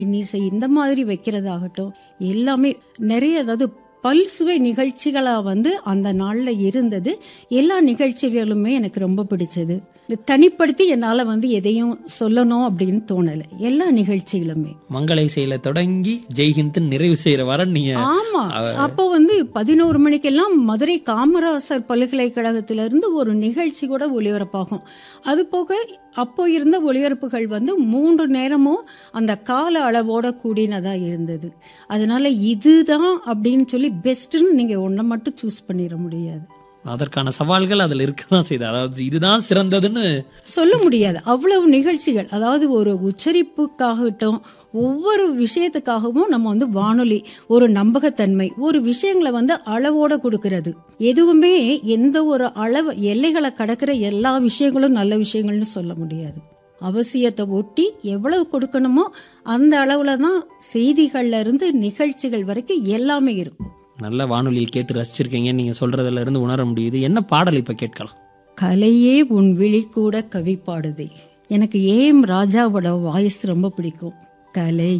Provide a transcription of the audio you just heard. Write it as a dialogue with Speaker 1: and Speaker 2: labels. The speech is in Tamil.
Speaker 1: இன்னிசை இந்த மாதிரி வைக்கிறதாகட்டும் எல்லாமே நிறைய அதாவது பல்சுவை நிகழ்ச்சிகளா வந்து அந்த நாள்ல இருந்தது எல்லா நிகழ்ச்சிகளுமே எனக்கு ரொம்ப பிடிச்சது இது தனிப்படுத்தி என்னால வந்து எதையும் சொல்லணும் அப்படின்னு தோணல எல்லா நிகழ்ச்சிகளுமே
Speaker 2: மங்கள இசையில தொடங்கி ஜெய்ஹிந்த் நிறைவு செய்யற வர நீங்க
Speaker 1: ஆமா அப்போ வந்து பதினோரு மணிக்கெல்லாம் மதுரை காமராசர் பல்கலைக்கழகத்திலிருந்து ஒரு நிகழ்ச்சி கூட ஒளிபரப்பாகும் அது போக அப்போ இருந்த ஒளிபரப்புகள் வந்து மூன்று நேரமும் அந்த கால அளவோட கூடினதா இருந்தது அதனால இதுதான் அப்படின்னு சொல்லி பெஸ்ட்னு நீங்க ஒன்றை மட்டும் சூஸ் பண்ணிட முடியாது
Speaker 2: அதற்கான சவால்கள் அதுல இருக்கதான் செய்யுது அதாவது இதுதான் சிறந்ததுன்னு
Speaker 1: சொல்ல முடியாது அவ்வளவு நிகழ்ச்சிகள் அதாவது ஒரு உச்சரிப்புக்காகட்டும் ஒவ்வொரு விஷயத்துக்காகவும் நம்ம வந்து வானொலி ஒரு நம்பகத்தன்மை ஒரு விஷயங்களை வந்து அளவோட கொடுக்கிறது எதுவுமே எந்த ஒரு அளவு எல்லைகளை கடக்கிற எல்லா விஷயங்களும் நல்ல விஷயங்கள்னு சொல்ல முடியாது அவசியத்தை ஒட்டி எவ்வளவு கொடுக்கணுமோ அந்த அளவுல தான் செய்திகள்ல இருந்து நிகழ்ச்சிகள் வரைக்கும் எல்லாமே இருக்கும்
Speaker 2: நல்ல வானொலியை கேட்டு ரசிச்சிருக்கீங்க நீங்க சொல்றதுல இருந்து உணர முடியுது என்ன பாடல் இப்ப கேட்கலாம்
Speaker 1: கலையே உன் விழி கூட கவி பாடுதே எனக்கு ஏம் ராஜாவோட வாய்ஸ் ரொம்ப பிடிக்கும் கலை